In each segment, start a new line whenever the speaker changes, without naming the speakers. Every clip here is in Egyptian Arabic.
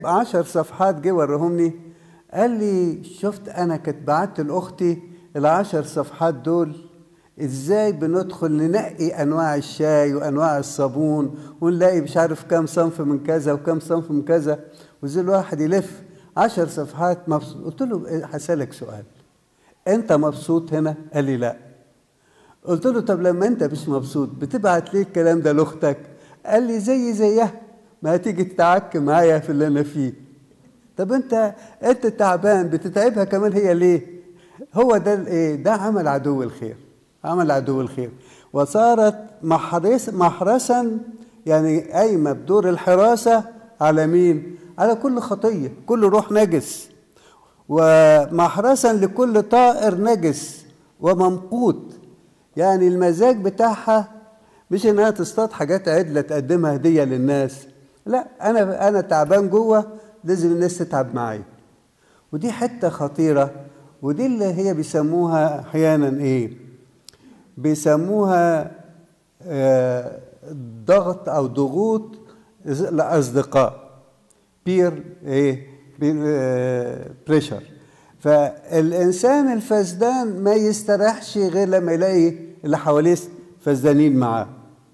عشر صفحات جه وريهمني قال لي شفت انا كنت بعت لاختي العشر صفحات دول ازاي بندخل ننقي انواع الشاي وانواع الصابون ونلاقي مش عارف كام صنف من كذا وكام صنف من كذا وزي الواحد يلف عشر صفحات مبسوط قلت له هسألك سؤال انت مبسوط هنا قال لي لا قلت له طب لما انت مش مبسوط بتبعت ليه الكلام ده لاختك قال لي زي زيها ما هتيجي تتعك معايا في اللي انا فيه طب انت انت تعبان بتتعبها كمان هي ليه هو ده الايه ده عمل عدو الخير عمل عدو الخير وصارت محرس محرسا يعني قايمه بدور الحراسه على مين على كل خطيه كل روح نجس ومحرسا لكل طائر نجس وممقوت يعني المزاج بتاعها مش انها تصطاد حاجات عدله تقدمها هديه للناس لا انا انا تعبان جوه لازم الناس تتعب معايا ودي حته خطيره ودي اللي هي بيسموها احيانا ايه بيسموها آه ضغط او ضغوط الاصدقاء بير ايه بير آه بريشر فالانسان الفسدان ما يستريحش غير لما يلاقي اللي حواليه فسدانين معاه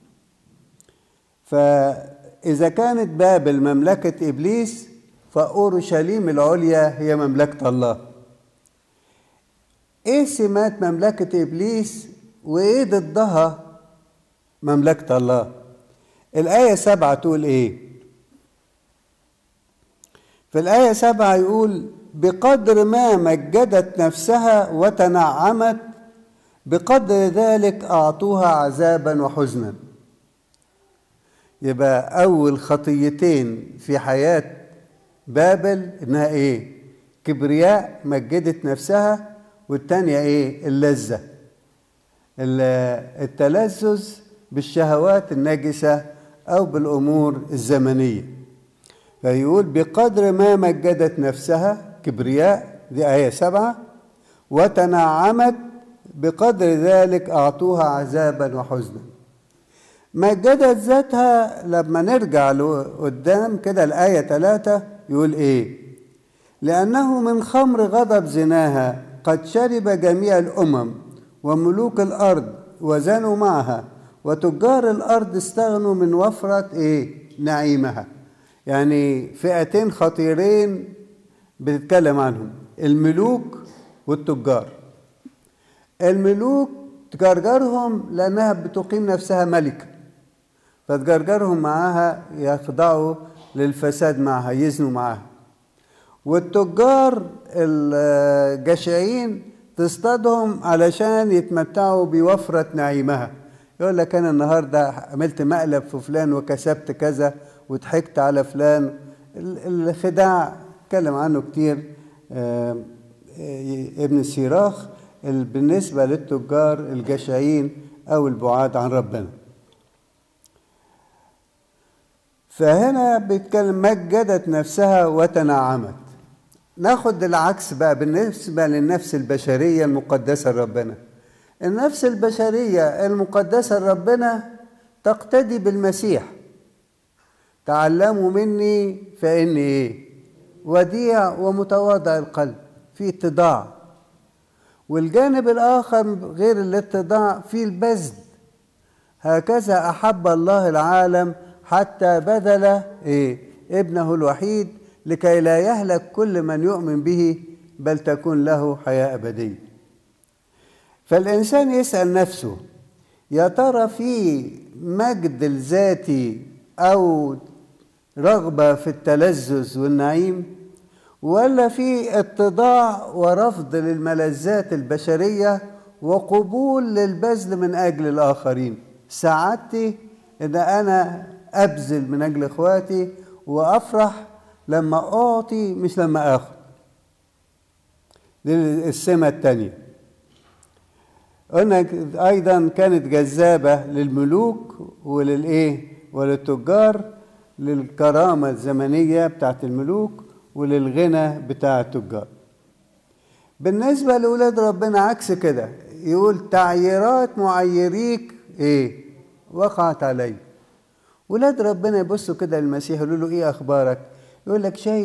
فاذا كانت بابل مملكه ابليس فاورشليم العليا هي مملكه الله ايه سمات مملكه ابليس وايه ضدها مملكه الله الايه سبعة تقول ايه في الايه سبعة يقول بقدر ما مجدت نفسها وتنعمت بقدر ذلك اعطوها عذابا وحزنا يبقى اول خطيتين في حياه بابل انها ايه كبرياء مجدت نفسها والتانية ايه اللذة التلذذ بالشهوات النجسة او بالامور الزمنية فيقول بقدر ما مجدت نفسها كبرياء دي آية سبعة وتنعمت بقدر ذلك أعطوها عذابا وحزنا مجدت ذاتها لما نرجع لقدام كده الآية ثلاثة يقول إيه لأنه من خمر غضب زناها قد شرب جميع الأمم وملوك الأرض وزنوا معها وتجار الأرض استغنوا من وفرة إيه نعيمها يعني فئتين خطيرين بتتكلم عنهم الملوك والتجار الملوك تجرجرهم لأنها بتقيم نفسها ملكة فتجرجرهم معاها يخضعوا للفساد معها يزنوا معاها والتجار الجشعين تصطادهم علشان يتمتعوا بوفرة نعيمها يقول لك أنا النهاردة عملت مقلب في فلان وكسبت كذا وضحكت على فلان الخداع اتكلم عنه كتير ابن سيراخ بالنسبة للتجار الجشعين أو البعاد عن ربنا فهنا بيتكلم مجدت نفسها وتنعمت ناخد العكس بقى بالنسبة للنفس البشرية المقدسة لربنا النفس البشرية المقدسة لربنا تقتدي بالمسيح تعلموا مني فإني إيه وديع ومتواضع القلب في اتضاع والجانب الآخر غير الاتضاع في البذل هكذا أحب الله العالم حتى بذل إيه ابنه الوحيد لكي لا يهلك كل من يؤمن به بل تكون له حياة أبدية فالإنسان يسأل نفسه يا ترى في مجد الذاتي أو رغبة في التلذذ والنعيم ولا في اتضاع ورفض للملذات البشرية وقبول للبذل من أجل الآخرين سعادتي إن أنا أبذل من أجل إخواتي وأفرح لما أعطي مش لما آخد دي السمة التانية قلنا أيضا كانت جذابة للملوك وللإيه وللتجار للكرامة الزمنية بتاعت الملوك وللغنى بتاع التجار بالنسبة لأولاد ربنا عكس كده يقول تعييرات معيريك ايه وقعت علي ولاد ربنا يبصوا كده للمسيح يقولوا له ايه اخبارك يقول لك شاي